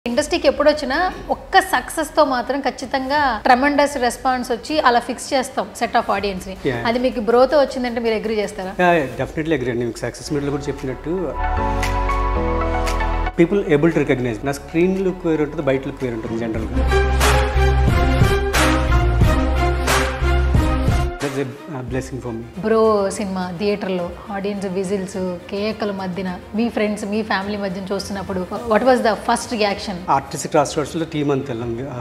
ఇండస్ట్రీకి ఎప్పుడు వచ్చినా ఒక్క సక్సెస్ తో మాత్రం ఖచ్చితంగా ట్రమండస్ రెస్పాన్స్ వచ్చి అలా ఫిక్స్ చేస్తాం సెట్ ఆఫ్ ఆడియన్స్ ని Yeah. అది మీకు బ్రోతో వచ్చిందంటే మీరు అగ్రి చేస్తారా డెఫినెట్లీ అగ్రీ అండి మీకు సక్సెస్ మీట్లో కూడా చెప్పినట్టు పీపుల్ ఏబుల్ టు రికగ్నైజ్ నా స్క్రీన్ లుక్ వేరు ఉంటుంది బయట లుక్ వేరు ఉంటుంది జనరల్గా blessing for me bro cinema థియేటర్లో ఆడియన్స్ విజిల్స్ కేకల మధ్యన మీ ఫ్రెండ్స్ మీ ఫ్యామిలీ మధ్యన చూస్తున్నప్పుడు what was the first reaction artistic cross రోడ్స్లో టీమ్ అంత వెళ్ళాం ఆ,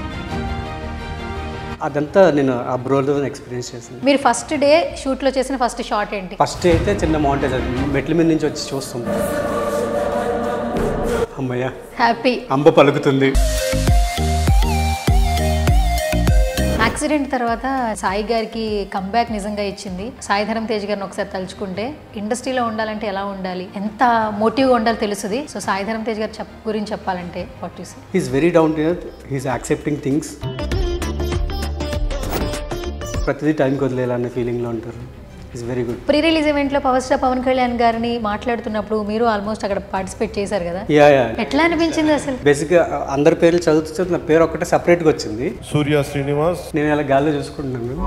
అదంతా నేను ఆ బ్రోలో ఎక్స్పీరియన్స్ చేశాను మీరు ఫస్ట్ డే షూట్ లో చేసిన ఫస్ట్ షాట్ ఏంటి ఫస్ట్ అయితే చిన్న మౌంటేజ్ అది మెట్ల మీద నుంచి వచ్చి చూస్తుంది అమ్మయ్య హ్యాపీ అంబ పలుకుతుంది యాక్సిడెంట్ తర్వాత సాయి గారికి కంబ్యాక్ నిజంగా ఇచ్చింది సాయి ధరం తేజ్ గారిని ఒకసారి తలుచుకుంటే ఇండస్ట్రీలో ఉండాలంటే ఎలా ఉండాలి ఎంత మోటివ్గా ఉండాలో తెలుస్తుంది సో సాయి ధరం తేజ్ గారి చెప్ గురించి చెప్పాలంటే what you he's very down to earth he's accepting things ప్రతిదీ టైంకి వదిలేయాలనే ఫీలింగ్లో ఉంటారు is very good pre release ఈవెంట్లో పవర్ స్టార్ పవన్ కళ్యాణ్ గారిని మాట్లాడుతున్నప్పుడు మీరు ఆల్మోస్ట్ అక్కడ పార్టిసిపేట్ చేశారు కదా యా యా ఎట్లా అనిపించింది అసలు బేసిక్గా అందరి పేర్లు చదువుతూ చదువుతూ నా పేరు ఒక్కటే సపరేట్గా వచ్చింది సూర్య శ్రీనివాస్ నేను అలా గాల్లో చూసుకుంటున్నాను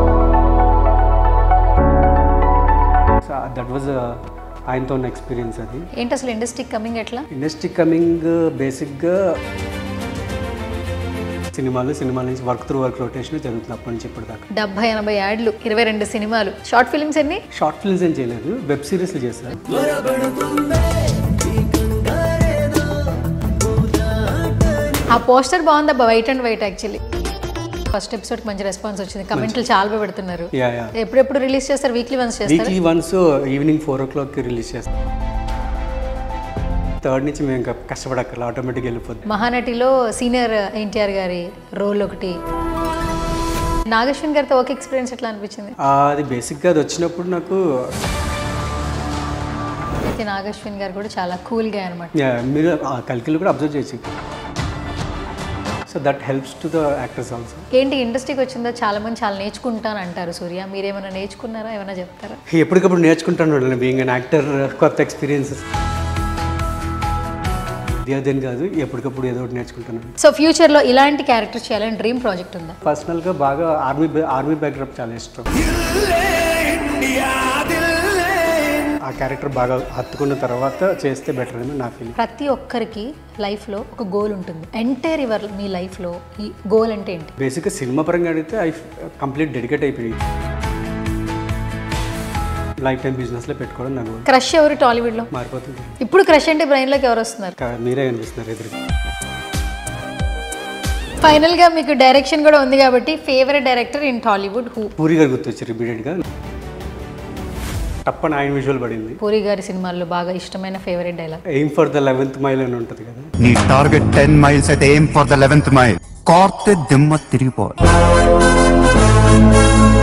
దట్ వాజ్ ఆయనతో ఉన్న ఎక్స్పీరియన్స్ అది ఏంటి అసలు ఇండస్ట్రీ కమింగ్ ఎట్లా ఇండస్ట్రీ కమింగ్ బేసిక్గా సినిమాలు సినిమాల నుంచి వర్క్ త్రూ వర్క్ రొటేషన్ జరుగుతుంది అప్పటి నుంచి ఇప్పటిదాకా డెబ్బై ఎనభై యాడ్లు ఇరవై రెండు సినిమాలు షార్ట్ ఫిల్మ్స్ ఎన్ని షార్ట్ ఫిల్మ్స్ ఏం చేయలేదు వెబ్ సిరీస్లు చేశారు ఆ పోస్టర్ బాగుంది white and white actually first episode మంచి రెస్పాన్స్ వచ్చింది కమెంట్లు చాలా బాగా పెడుతున్నారు యా యా ఎప్పుడెప్పుడు రిలీజ్ చేస్తారు వీక్లీ వన్స్ చేస్తారు వీక్లీ వన్స్ ఈవినింగ్ ఫోర్ ఓ క్లాక్కి రిలీజ్ చేస్తాం థర్డ్ నుంచి మేము ఇంకా కష్టపడక్కర్ల ఆటోమేటిక్ వెళ్ళిపోద్ది మహానటిలో సీనియర్ ఎన్టీఆర్ గారి రోల్ ఒకటి నాగశ్విన్ గారితో ఒక ఎక్స్పీరియన్స్ ఎట్లా అనిపించింది ఆ, అది బేసిక్గా అది వచ్చినప్పుడు నాకు అయితే నాగశ్విన్ గారు కూడా చాలా కూల్గా అనమాట యా, మీరు ఆ కలికిలు కూడా అబ్జర్వ్ చేయొచ్చు so that helps to the actors also ఏంటి ఇండస్ట్రీకి వచ్చిందో చాలా మంది చాలా నేర్చుకుంటాను అంటారు సూర్య మీరేమైనా నేర్చుకున్నారా ఏమైనా చెప్తారా ఎప్పటికప్పుడు నేర్చుకుంటాను బీయింగ్ అన్ యాక్టర్ కొత్త ఎక్స్పీరియన్సెస్ అదేం కాదు ఎప్పటికప్పుడు ఏదో ఒకటి నేర్చుకుంటున్నాను సో ఫ్యూచర్లో ఇలాంటి క్యారెక్టర్ చేయాలని డ్రీమ్ ప్రాజెక్ట్ ఉందా పర్సనల్గా బాగా ఆర్మీ ఆర్మీ బ్యాక్డ్రాప్ చాలా ఇష్టం ఆ క్యారెక్టర్ బాగా హత్తుకున్న తర్వాత చేస్తే బెటర్ అని నా ఫీలింగ్ ప్రతి ఒక్కరికి లైఫ్లో ఒక గోల్ ఉంటుంది ఎంటైర్ యువర్ మీ లైఫ్లో ఈ గోల్ అంటే ఏంటి బేసిక్గా సినిమా పరంగా అడిగితే ఐ కంప్లీట్ డెడికేట్ అయిపోయి లైఫ్ టైం బిజినెస్లో పెట్టుకోవడం నా గోల్ క్రష్ ఎవరు టాలీవుడ్లో మారిపోతుంది ఇప్పుడు క్రష్ అంటే బ్రెయిన్లోకి ఎవరు వస్తున్నారు కా- మీరే కనిపిస్తున్నారు ఎదురు ఫైనల్గా మీకు డైరెక్షన్ కూడా ఉంది కాబట్టి favourite director in Tollywood who Puri garu గుర్తొచ్చారు ఇమీడియట్గా తప్పని ఆయన విజువల్ పడింది పూరి గారి సినిమాల్లో బాగా ఇష్టమైన favourite dialogue aim for the eleventh mile అని ఉంటుంది కదా నీ టార్గెట్ టెన్ మైల్స్ అయితే aim for the eleventh mile కార్తె దిమ్మ తిరిగిపోవాలి